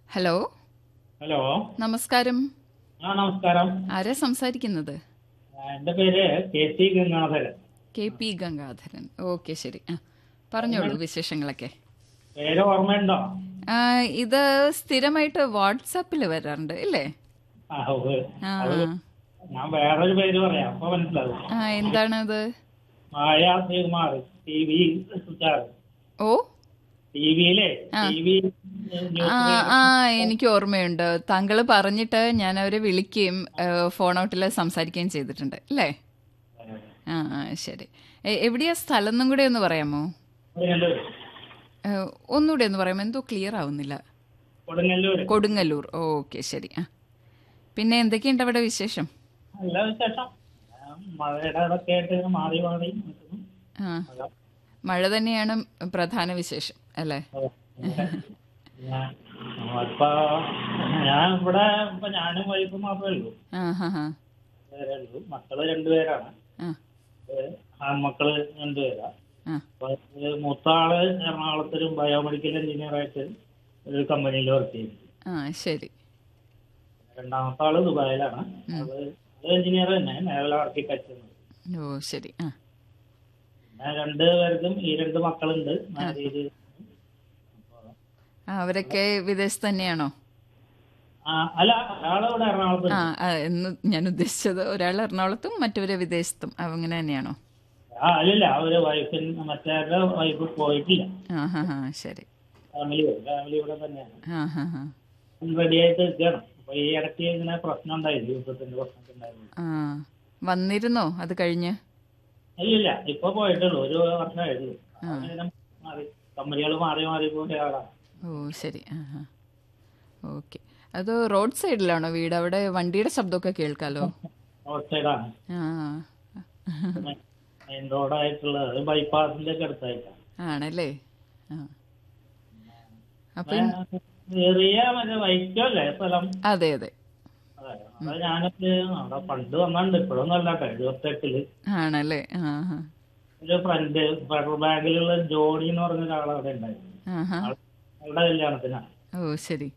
Hello hello നമസ്കാരം ആ നമസ്കാരം ആരാ സംസാരിക്കുന്നത് ആ, എന്റെ പേര് K C Gangadharan K P Gangadharan okay ശരി ആ പറഞ്ഞോളൂ വിശേഷങ്ങളൊക്കെ പേര് ഓർമ്മയുണ്ടോ ആ, ഇത് സ്ഥിരമായിട്ട് വാട്സാപ്പിൽ വരാറുണ്ട് ഇല്ലേ ആ ഉവ്വ്. ആ അത് ഞാൻ വേറൊരു പേര് പറയാം അപ്പൊ മനസ്സിലാവും ആ എന്താണത് Maya Sreekumar T V star O T വിയിലെ ടി വി ആ ആ എനിക്ക് ഓർമ്മയുണ്ട് താങ്കൾ പറഞ്ഞിട്ട് ഞാൻ അവരെ വിളിക്കുകയും ഫോൺ ഔട്ടിൽ സംസാരിക്കുകയും ചെയ്തിട്ടുണ്ട് അല്ലേ ആ ആ ശരി എ- എവിടെയാ സ്ഥലം എന്നും കൂടെ ഒന്ന് പറയാമോ കൊടുങ്ങല്ലൂർ ഏ, ഒന്നുകൂടെ ഒന്ന് പറയാമോ എന്തോ ക്ലിയർ ആവുന്നില്ല കൊടുങ്ങല്ലൂർ കൊടുങ്ങല്ലൂർ ഓക്കെ ശരി ആ പിന്നെ എന്തൊക്കെയുണ്ട് അവിടെ വിശേഷം നല്ല വിശേഷം ആ, മഴയുടെ അതൊക്കെ ആയിട്ട് ഇങ്ങനെ മാറി മാറി നിൽക്കുന്നു ആ മഴ. മഴ തന്നെയാണ് പ്രധാന വിശേഷം അല്ലേ അതെ. ഞാൻ ഇപ്പൊ ഞാൻ ഇവിടെ ഇപ്പൊ ഞാനും വൈഫും മാത്രമേ ഉള്ളൂ ആ ഹാ ഹാ വേറെ ഉള്ളൂ മക്കള് രണ്ടുപേരാണ് ആ ഏഹ് ആൺമക്കള് രണ്ടുപേരാ ആ അപ്പൊ ഇത് മൂത്ത ആള് എറണാകുളത്തൊരു ബയോമെഡിക്കൽ എഞ്ചിനീയർ ആയിട്ട് ഒരു കമ്പനിയിൽ വർക്ക് ചെയ്യുന്നു ആ ശരി രണ്ടാമത്തെ ആള് ദുബായിലാണ് അത് എഞ്ചിനീയർ തന്നെ നേരല ആർക്കിടെക്ചർ ഓ ശരി ആ പിന്നെ രണ്ട് പേർക്കും ഈ രണ്ട് മക്കളുണ്ട് മാരേജ് ആ, അവരൊക്കെ വിദേശത്ത് തന്നെയാണോ ആ അല്ല ഒരാള് ഇവിടെ എറണാകുളത്ത് ആ ആ, എന്ന് ഞാൻ ഉദ്ദേശിച്ചത് ഒരാൾ എറണാകുളത്തും മറ്റവര് വിദേശത്തും അങ്ങനെ തന്നെയാണോ ആ അല്ലല്ല അവര് വൈഫിന് മറ്റേ വൈഫ് പോയിട്ടില്ല ആ ഹാ ഹാ ശരി ഫാമിലി ഫാമിലി ഇവിടെ തന്നെയാണ് ആ ഹാ ഹാ റെഡി ആയിട്ട് നിൽക്കണം അപ്പൊ ഈ ഇടയ്ക്ക് ഇങ്ങനെ പ്രശ്നം ഉണ്ടായിരുന്നു യുദ്ധത്തിന്റെ പ്രശ്നമൊക്കെ ഉണ്ടായിരുന്നു ആ വന്നിരുന്നോ അത് കഴിഞ്ഞ് ഇല്ലില്ല ഇപ്പൊ പോയിട്ടുള്ളൂ ഒരു വർഷമായിട്ടുള്ളൂ അങ്ങനെ മാറി കമ്പനികൾ മാറി മാറി പോയ ആളാണ് ഓ ശരി ആ ഹാ ഓക്കെ അത് റോഡ് സൈഡിലാണോ വീട് അവിടെ വണ്ടിയുടെ ശബ്ദമൊക്കെ കേൾക്കാലോ റോഡ് സൈഡാണ് ആ മെയിൻ റോഡായിട്ടുള്ളത് ബൈപ്പാസിന്റെ ഒക്കെ അടുത്തായിട്ടാണ് ആണല്ലേ ആ അപ്പൊ ചെറിയ മറ്റേ വൈക്കല്ലേ സ്ഥലം അതെ അതെ അതെ അവിടെ ഞാനൊക്കെ അവിടെ പണ്ട് വന്നിട്ടുണ്ട് ഇപ്പോഴൊന്നും അല്ലാട്ടെ എഴുപത്തെട്ടില് ആണല്ലേ ആ ഹാ ഒരു ഫ്രണ്ട് ഫെഡറൽ ബാങ്കിലുള്ള ജോണി എന്ന് പറഞ്ഞ ഒരാൾ അവിടെ ഉണ്ടായിരുന്നു ആ ഹാ അവളുടെ കല്യാണത്തിനാണ് ഓ ശരി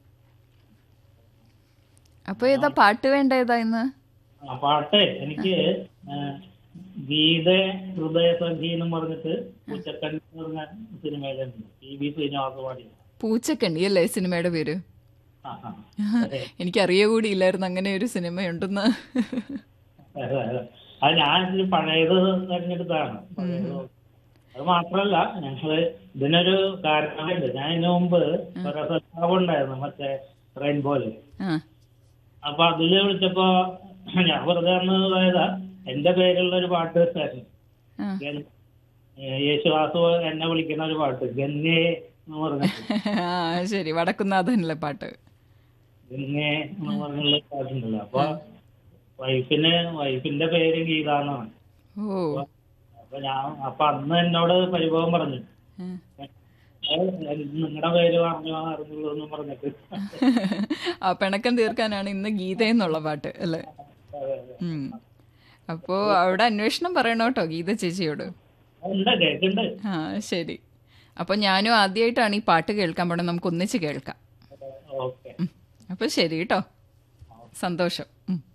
അപ്പൊ ഏതാ പാട്ട് വേണ്ട ഏതാ ഇന്ന് ആ പാട്ട് എനിക്ക് ആ, ഗീത ഹൃദയ സഖി എന്ന് പറഞ്ഞിട്ട് പൂച്ചക്കണ്ണി എന്ന് പറഞ്ഞ സിനിമയിലുണ്ട് ടി വി ശ്രീനിവാസ പാടി പൂച്ചക്കണ്ണി അല്ലേ സിനിമയുടെ പേര് ആ, ആ. അതെ. എനിക്കറിയ കൂടിയില്ലായിരുന്നു അങ്ങനെ ഒരു സിനിമയുണ്ടെന്ന് അതെ, അതെ. അത് ഞാൻ ഇതില് പഴയത് തെരഞ്ഞെടുത്താണ് പഴയത് അത് മാത്രല്ല ഞങ്ങള് ഇതിനൊരു കാരണമുണ്ട് ഞാൻ ഇതിനു മുമ്പ് ഒരു സഖാവ് ഉണ്ടായിരുന്നു മറ്റേ റെയിൻബോയില് ആ അപ്പൊ അതില് വിളിച്ചപ്പോ ഞാൻ വെറുതെ അന്ന് പോയതാ എന്റെ പേരുള്ള ഒരു പാട്ട് വെച്ചായിരുന്നു ആ. ഗൻ- ഏ, യേശുദാസ് എന്നെ വിളിക്കുന്ന ഒരു പാട്ട് ഗന്നേ എന്ന് പറഞ്ഞിട്ട് ആ ശരി വടക്കുന്നാഥനല്ലേ പാട്ട് ഗന്നേ എന്ന് പറഞ്ഞുള്ള ഒരു പാട്ടുണ്ടല്ലോ അപ്പൊ വൈഫിന് വൈഫിന്റെ പേര് ഗീത എന്നാണ് ഓ അപ്പൊ ഞാൻ അപ്പൊ അന്ന് എന്നോട് പരിഭവം പറഞ്ഞു ആ. നിങ്ങളുടെ പേര് പറഞ്ഞു അറിഞ്ഞുള്ളൂ എന്ന് പറഞ്ഞിട്ട് ആ പിണക്കം തീർക്കാനാണ് ഇന്ന് ഗീത എന്നുള്ള പാട്ട് അല്ലേ അതെ, അതെ. ഉം. അപ്പോ അവിടെ അന്വേഷണം പറയണം കേട്ടോ ഗീത ചേച്ചിയോട് ഉണ്ട് കേക്കുണ്ട് ആ ശരി അപ്പൊ ഞാനും ആദ്യമായിട്ടാണ് ഈ പാട്ട് കേൾക്കാൻ പോണത് നമുക്ക് ഒന്നിച്ച് കേൾക്കാം ഓക്കെ അപ്പൊ ശരി കേട്ടോ സന്തോഷം ഉം.